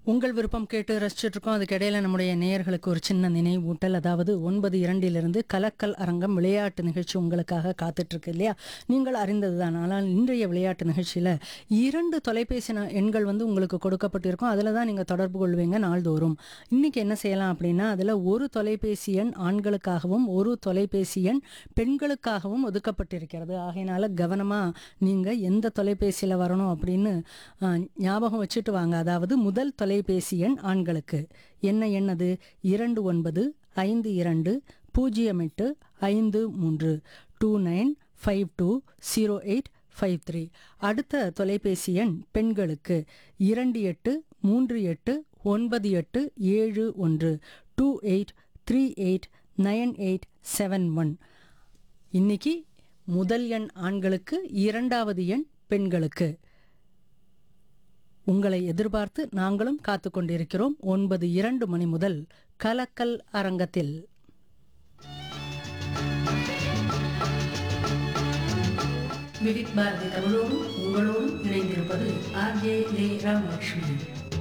உங்கள் விருப்பம் கேட்டு ரசிச்சுட்டு இருக்கோம் அதுக்கு இடையில நம்முடைய நேயர்களுக்கு ஒரு சின்ன நினைவூட்டல் அதாவது ஒன்பது இரண்டிலிருந்து கலக்கல் அரங்கம் விளையாட்டு நிகழ்ச்சி உங்களுக்காக காத்துட்டு இருக்கு இல்லையா நீங்கள் அறிந்ததுதான் ஆனால் இன்றைய விளையாட்டு நிகழ்ச்சியில் இரண்டு தொலைபேசி ந- எண்கள் வந்து உங்களுக்கு கொடுக்கப்பட்டிருக்கும் அதில் தான் நீங்கள் தொடர்பு கொள்வீங்க நாள்தோறும் இன்னைக்கு என்ன செய்யலாம் அப்படின்னா அதில் ஒரு தொலைபேசி எண் ஆண்களுக்காகவும் ஒரு தொலைபேசி எண் பெண்களுக்காகவும் ஒதுக்கப்பட்டிருக்கிறது ஆகையினால கவனமாக நீங்கள் எந்த தொலைபேசியில் வரணும் அப்படின்னு ஆ, ஞாபகம் வச்சுட்டு வாங்க அதாவது முதல் தொலைபேசி எண் ஆண்களுக்கு என்ன எண் அது இரண்டு ஒன்பது ஐந்து இரண்டு பூஜ்ஜியம் எட்டு ஐந்து மூன்று two nine five two zero eight five three அடுத்த தொலைபேசி எண் பெண்களுக்கு இரண்டு எட்டு மூன்று எட்டு ஒன்பது எட்டு ஏழு ஒன்று two eight three eight nine eight seven one இன்னைக்கு முதல் எண் ஆண்களுக்கு இரண்டாவது எண் பெண்களுக்கு உங்களை எதிர்பார்த்து நாங்களும் காத்து கொண்டிருக்கிறோம் ஒன்பது இரண்டு மணி முதல் கலக்கல் அரங்கத்தில் விதித் பாரதி தமிழோடும் உங்களோடும் இணைந்திருப்பது ஆர்ஜே லே ராமலட்சுமி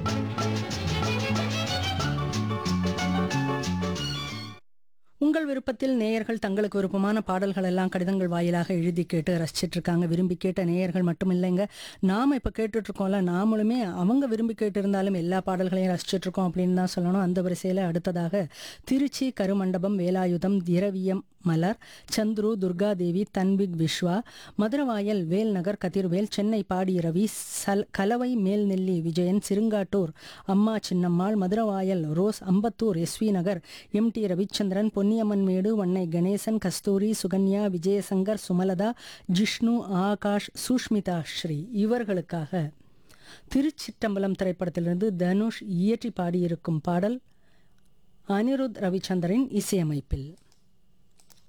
உங்கள் விருப்பத்தில் நேயர்கள் தங்களுக்கு விருப்பமான பாடல்கள் எல்லாம் கடிதங்கள் வாயிலாக எழுதி கேட்டு ரசிச்சிட்டு இருக்காங்க விரும்பி கேட்ட நேயர்கள் மட்டும் இல்லைங்க நாம இப்ப கேட்டுட்டு இருக்கோம்ல நாமளுமே அவங்க விரும்பி கேட்டு இருந்தாலும் எல்லா பாடல்களையும் ரசிச்சிட்டு இருக்கோம் அப்படின்னு தான் சொல்லணும் அந்த வரிசையில அடுத்ததாக திருச்சி கருமண்டபம் வேலாயுதம் திரவியம் மலர் சந்துரு துர்காதேவி தன்விக் விஸ்வா மதுரவாயல் வேல்நகர் கதிர்வேல் சென்னை பாடி ரவி சல் கலவை மேல்நெல்லி விஜயன் சிறுங்காட்டூர் அம்மா Chinnammal Maduravoyal Rose Ambattur SV Nagar M T Ravichandran Ponniamman Medu Vannai Ganesan Kasturi Sukanya Vijayashankar Sumalatha Jishnu Akash Sushmita Sri இவர்களுக்காக திருச்சிற்றம்பலம் திரைப்படத்திலிருந்து தனுஷ் இயற்றி பாடியிருக்கும் பாடல் அனிருத் ரவிச்சந்திரன் இசையமைப்பில்